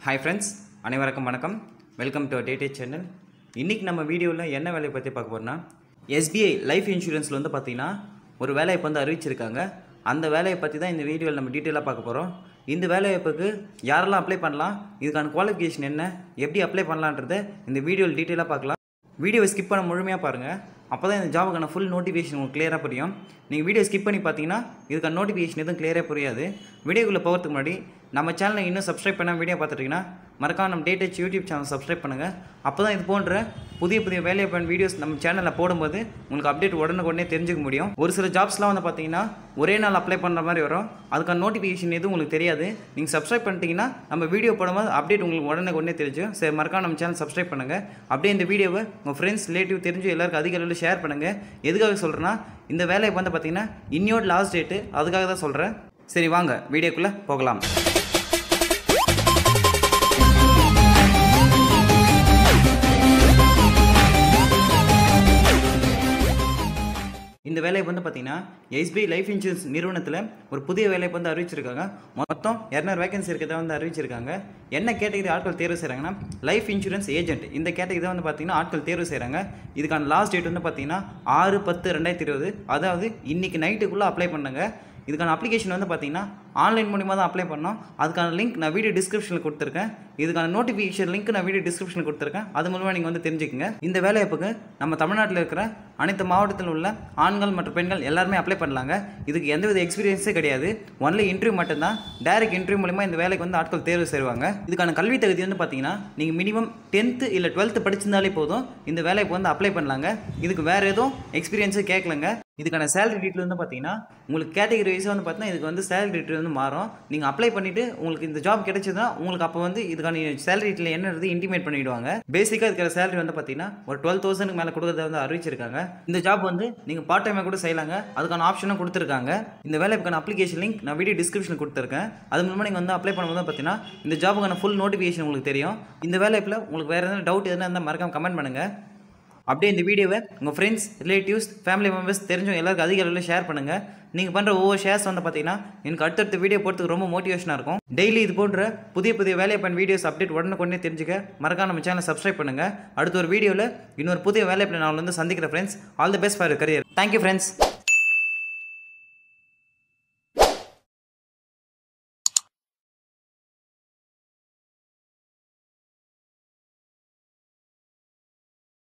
hi friends அனைவருக்கும் வணக்கம் welcome to டேட்டே channel இன்றைக்கி நம்ம வீடியோவில் என்ன வேலையை பற்றி பார்க்க போகிறோம்னா எஸ்பிஐ லைஃப் இன்சூரன்ஸில் வந்து பார்த்தீங்கன்னா ஒரு வேலையை வந்து அறிவிச்சிருக்காங்க அந்த வேலையை பற்றி தான் இந்த வீடியோவில் நம்ம டீட்டெயிலாக பார்க்க போகிறோம் இந்த வேலைவாய்ப்புக்கு யாரெல்லாம் அப்ளை பண்ணலாம் இதுக்கான குவாலிஃபிகேஷன் என்ன எப்படி அப்ளை பண்ணலான்றதை இந்த வீடியோவில் டீட்டெயிலாக பார்க்கலாம் வீடியோவை ஸ்கிப் பண்ண முழுமையாக பாருங்கள் அப்போ தான் இந்த ஜாபுக்கான ஃபுல் நோட்டிஃபிகேஷன் உங்களுக்கு கிளியராக புரியும் நீங்கள் வீடியோ ஸ்கிப் பண்ணி பார்த்தீங்கன்னா இதுக்கான நோட்டிஃபிகேஷன் எதுவும் கிளியராக புரியாது வீடியோக்குள்ளே போகிறதுக்கு முன்னாடி நம்ம சேனலை இன்னும் சப்ஸ்கிரைப் பண்ண வீடியோ பார்த்துட்டிங்கன்னா மறக்காம நம்ம டேட்டச் யூடியூப் சேனல் சப்ஸ்கிரைப் பண்ணுங்கள் அப்போ தான் இது போன்ற புதிய புதிய வேலைவாய்ப்பு வீடியோஸ் நம்ம சேனலில் போடும்போது உங்களுக்கு அப்டேட் உடனுக்குடனே தெரிஞ்சுக்க முடியும் ஒரு சில ஜாப்ஸ்லாம் வந்து பார்த்தீங்கன்னா ஒரே நாள் அப்ளை பண்ணுற மாதிரி வரும் அதுக்கான நோட்டிஃபிகேஷன் எதுவும் உங்களுக்கு தெரியாது நீங்கள் சப்ஸ்கிரைப் பண்ணிட்டீங்கன்னா நம்ம வீடியோ போடும்போது அப்டேட் உங்களுக்கு உடனே உடனே தெரிஞ்சும் சரி மறக்காம நம்ம சேனல் சப்ஸ்கிரைப் பண்ணுங்கள் அப்படியே இந்த வீடியோவை உங்கள் ஃப்ரெண்ட்ஸ் ரிலேட்டிவ் தெரிஞ்சு எல்லாருக்கும் அதிக அளவில் ஷேர் பண்ணுங்கள் எதுக்காக சொல்கிறேன்னா இந்த வேலையை வந்து பார்த்தீங்கன்னா இன்னியோட லாஸ்ட் டேட்டு அதுக்காக தான் சொல்கிறேன் சரி வாங்க வீடியோக்குள்ளே போகலாம் இந்த வேலையை வந்து பார்த்தீங்கன்னா எஸ்பிஐ லைஃப் இன்சூரன்ஸ் நிறுவனத்தில் ஒரு புதிய வேலையை வந்து அறிவிச்சிருக்காங்க மொத்தம் இரநூறு வேகன்சி இருக்கிறத வந்து அறிவிச்சிருக்காங்க என்ன கேட்டகரி ஆட்கள் தேர்வு செய்கிறாங்கன்னா லைஃப் இன்சூரன்ஸ் ஏஜென்ட் இந்த கேட்டகரி தான் வந்து பார்த்தீங்கன்னா ஆட்கள் தேர்வு செய்கிறாங்க இதுக்கான லாஸ்ட் டேட் வந்து பார்த்தீங்கன்னா ஆறு பத்து ரெண்டாயிரத்தி இருபது அதாவது இன்னைக்கு நைட்டுக்குள்ளே அப்ளை பண்ணுங்க இதுக்கான அப்ளிகேஷன் வந்து பார்த்தீங்கன்னா ஆன்லைன் மூலிமா தான் அப்ளை பண்ணோம் அதுக்கான லிங்க் நான் வீடியோ டிஸ்கிரிப்ஷனில் கொடுத்துருக்கேன் இதுக்கான நோட்டிஃபிகேஷன் லிங்க் நான் வீடியோ டிஸ்கிரிப்ஷனில் கொடுத்துருக்கேன் அது மூலமாக நீங்கள் வந்து தெரிஞ்சுக்கங்க இந்த வேலைவாய்ப்புக்கு நம்ம தமிழ்நாட்டில் இருக்கிற அனைத்து மாவட்டத்தில் உள்ள ஆண்கள் மற்றும் பெண்கள் எல்லாருமே அப்ளை பண்ணலாங்க இதுக்கு எந்தவித எக்ஸ்பீரியன்ஸே கிடையாது ஒன்லி இன்டர்வியூ மட்டும்தான் டைரக்ட் இன்டர்வியூ மூலிமா இந்த வேலைக்கு வந்து ஆட்கள் தேர்வு செய்வாங்க இதுக்கான கல்வி தகுதி வந்து பார்த்தீங்கன்னா நீங்கள் மினிமம் டென்த்து இல்லை டுவெல்த்து படிச்சிருந்தாலே போதும் இந்த வேலைக்கு வந்து அப்ளை பண்ணலாங்க இதுக்கு வேறு எதுவும் எக்ஸ்பீரியன்ஸே கேட்கலங்க இதுக்கான சேலரி டீட்டெயில் வந்து பார்த்தீங்கன்னா உங்களுக்கு கேட்டகரி வைஸாக வந்து பார்த்தீங்கன்னா இதுக்கு வந்து சேலரி டீட்டெயில் வந்து மாறும் நீங்கள் அப்ளை பண்ணிவிட்டு உங்களுக்கு இந்த ஜாப் கிடைச்சதுன்னா உங்களுக்கு அப்போ வந்து இதுக்கான சேலரி டீட்டெயில் என்னது இன்டிமேட் பண்ணிவிடுவாங்க பேசிக்காக இருக்கிற சேலரி வந்து பார்த்தீங்கன்னா ஒரு டுவெல் தௌசண்ட்க்கு மேலே கொடுக்கறத வந்து அறிவிச்சிருக்காங்க இந்த ஜாப் வந்து நீங்கள் பார்ட் டைமாக கூட செய்யலாங்க அதுக்கான ஆப்ஷனும் கொடுத்துருக்காங்க இந்த வேலைக்கான அப்ளிகேஷன் லிங்க் நான் வீடியோ டிஸ்கிரிப்ஷனில் கொடுத்துருக்கேன் அது மூலமாக நீங்கள் வந்து அப்ளை பண்ணும்போது பார்த்தீங்கன்னா இந்த ஜாபுக்கான ஃபுல் நோட்டிஃபிகேஷன் உங்களுக்கு தெரியும் இந்த வேலைப்பில் உங்களுக்கு வேறு எதனா டவுட் எதுனா இருந்தால் மறக்காம கமெண்ட் பண்ணுங்கள் அப்படியே இந்த வீடியோவை உங்கள் ஃப்ரெண்ட்ஸ் ரிலேட்டிவ்ஸ் ஃபேமிலி மெம்பர்ஸ் தெரிஞ்சவங்க எல்லாருக்கும் அதிக அளவில் ஷேர் பண்ணுங்கள் நீங்கள் பண்ணுற ஒவ்வொரு ஷேர்ஸ் வந்து பார்த்தீங்கன்னா எனக்கு அடுத்தடுத்த வீடியோ போகிறதுக்கு ரொம்ப மோட்டிவேஷனாக இருக்கும் டெய்லி இது போன்ற புதிய புதிய வேலையை பண்ண வீடியோஸ் அப்டேட் உடனுக்குடனே தெரிஞ்சுக்க மறக்காம நம்ம சேனலை சப்ஸ்கிரைப் பண்ணுங்கள் அடுத்த ஒரு வீடியோவில் இன்னொரு புதிய வேலையை நான் வந்து சந்திக்கிற friends all the best for career thank you friends